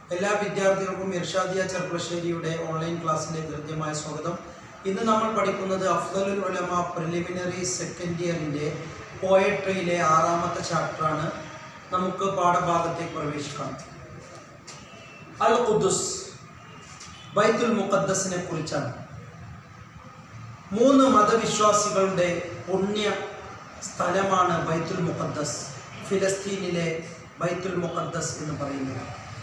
എല്ലാ വിദ്യാർത്ഥികൾക്കും ഇർഷാദിയ ചെർപ്പശ്ശേരിയുടെ ഓൺലൈൻ ക്ലാസ്സിലേക്ക് ഹൃദ്യമായ സ്വാഗതം ഇന്ന് നമ്മൾ പഠിക്കുന്നത് അഫ്ദലുൽ ഉലമ പ്രിലിമിനറി സെക്കൻഡ് ഇയറിൻ്റെ പോയട്രിയിലെ ആറാമത്തെ ചാപ്റ്ററാണ് നമുക്ക് പാഠഭാഗത്തേക്ക് പ്രവേശിക്കാം അൽ ഖുദ്ദുസ് ബൈത്തുൽ മുഖദ്ദസിനെ കുറിച്ചാണ് മൂന്ന് മതവിശ്വാസികളുടെ പുണ്യ സ്ഥലമാണ് ബൈത്തുൽ മുഖദ്ദസ് ഫിലസ്തീനിലെ ബൈത്തുൽ മുഖദ്ദസ് എന്ന് പറയുന്നത്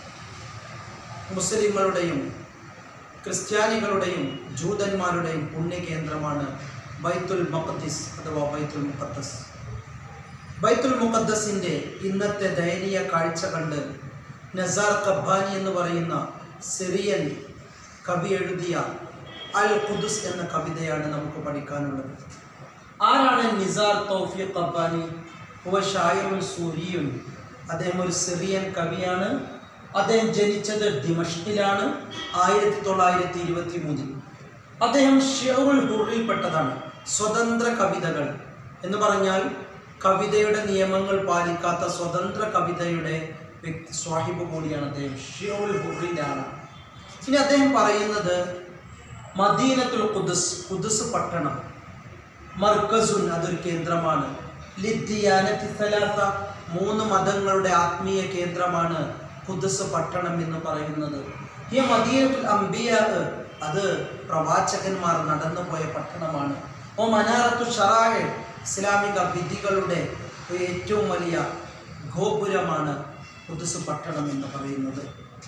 മുസ്ലിങ്ങളുടെയും ക്രിസ്ത്യാനികളുടെയും ജൂതന്മാരുടെയും പുണ്യകേന്ദ്രമാണ് ബൈത്തുൽ മഖദ്ദിസ് അഥവാ ബൈത്തുൽ മുഖദ്ദസ് ബൈത്തുൽ മുഖദ്ദസിൻ്റെ ഇന്നത്തെ ദയനീയ കാഴ്ച കണ്ട് നസാർ കബ്ബാനി എന്ന് പറയുന്ന സിറിയൻ കവി എഴുതിയ അൽ ഖുദുസ് എന്ന കവിതയാണ് നമുക്ക് പഠിക്കാനുള്ളത് ആരാണ് നിസാർ തൗഫീഖ് കബ്ബാനി ഹുവ ഷായറുൻ സൂരിയുൻ അദ്ദേഹം ഒരു സിറിയൻ കവിയാണ് അദ്ദേഹം ജനിച്ചത് ദിമഷ്കിലാണ് ആയിരത്തി തൊള്ളായിരത്തി ഇരുപത്തി മൂന്നിൽ അദ്ദേഹം ഷിയറുൽ ഹുറിൽപ്പെട്ടതാണ് സ്വതന്ത്ര കവിതകൾ എന്ന് പറഞ്ഞാൽ കവിതയുടെ നിയമങ്ങൾ പാലിക്കാത്ത സ്വതന്ത്ര കവിതയുടെ വ്യക്തി സ്വാഹിബ് കൂടിയാണ് അദ്ദേഹം ഷിയറുൽ ഹുറിൻ്റെ ആളാണ് ഇനി അദ്ദേഹം പറയുന്നത് മദീനത്തുൽ ഖുദ്സ് ഖുദ്സ് പട്ടണം മർക്കസുൻ അതൊരു കേന്ദ്രമാണ് ലിദ്ദിയാനത്തി സലാസ മൂന്ന് മതങ്ങളുടെ ആത്മീയ കേന്ദ്രമാണ് ഖുദ്സ് പട്ടണം എന്ന് പറയുന്നത് ഈ മദീനത്തുൽ അംബിയ അത് പ്രവാചകന്മാർ നടന്നുപോയ പട്ടണമാണ് ഓ മനാറത്തു ഷറായ ഇസ്ലാമിക വിധികളുടെ ഒരു ഏറ്റവും വലിയ ഗോപുരമാണ് ഖുദ്സ് പട്ടണം എന്ന് പറയുന്നത്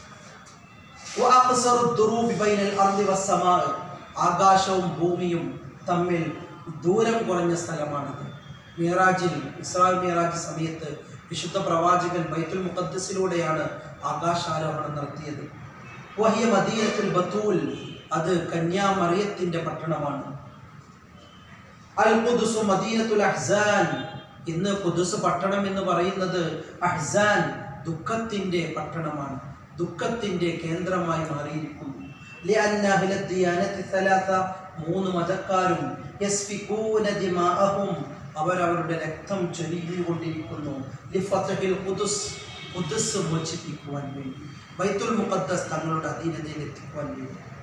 വഅഖ്സറു ദുറൂബി ബൈനൽ അർളി വസ്സമാ ആകാശവും ഭൂമിയും തമ്മിൽ ദൂരം കുറഞ്ഞ സ്ഥലമാണിത് മിറാജിൽ ഇസ്രായേൽ മിറാജ് സമയത്ത് വിശുദ്ധ പ്രവാചകൻ ബൈത്തുൽ മുഖദ്സിലൂടെയാണ് ആകാശാരോഹണം നടത്തിയത് വഹിയ മദീനത്തുൽ ബത്തൂൽ അത് കന്യാമറിയത്തിന്റെ പട്ടണമാണ് അൽ ഖുദ്സു മദീനത്തുൽ അഹ്സാൻ ഇന്ന് ഖുദ്സ് പട്ടണം എന്ന് പറയുന്നത് അഹ്സാൻ ദുഃഖത്തിന്റെ പട്ടണമാണ് ദുഃഖത്തിന്റെ കേന്ദ്രമായി മാറിയിരിക്കുന്നു لأن أهل الديانة الثلاثة മൂന്ന് മതക്കാരും യസ്ഫികൂന ദിമാഅഹും അവരവരുടെ രക്തം ചൊരിഞ്ഞുകൊണ്ടിരിക്കുന്നു ലിഫത്ഹിൽ ഖുദ്സ് ഖുദ്സ് മോചിപ്പിക്കുവാൻ വേണ്ടി ബൈത്തുൽ മുഖദ്ദസ് തങ്ങളുടെ അധീനതയിൽ എത്തിക്കുവാൻ വേണ്ടി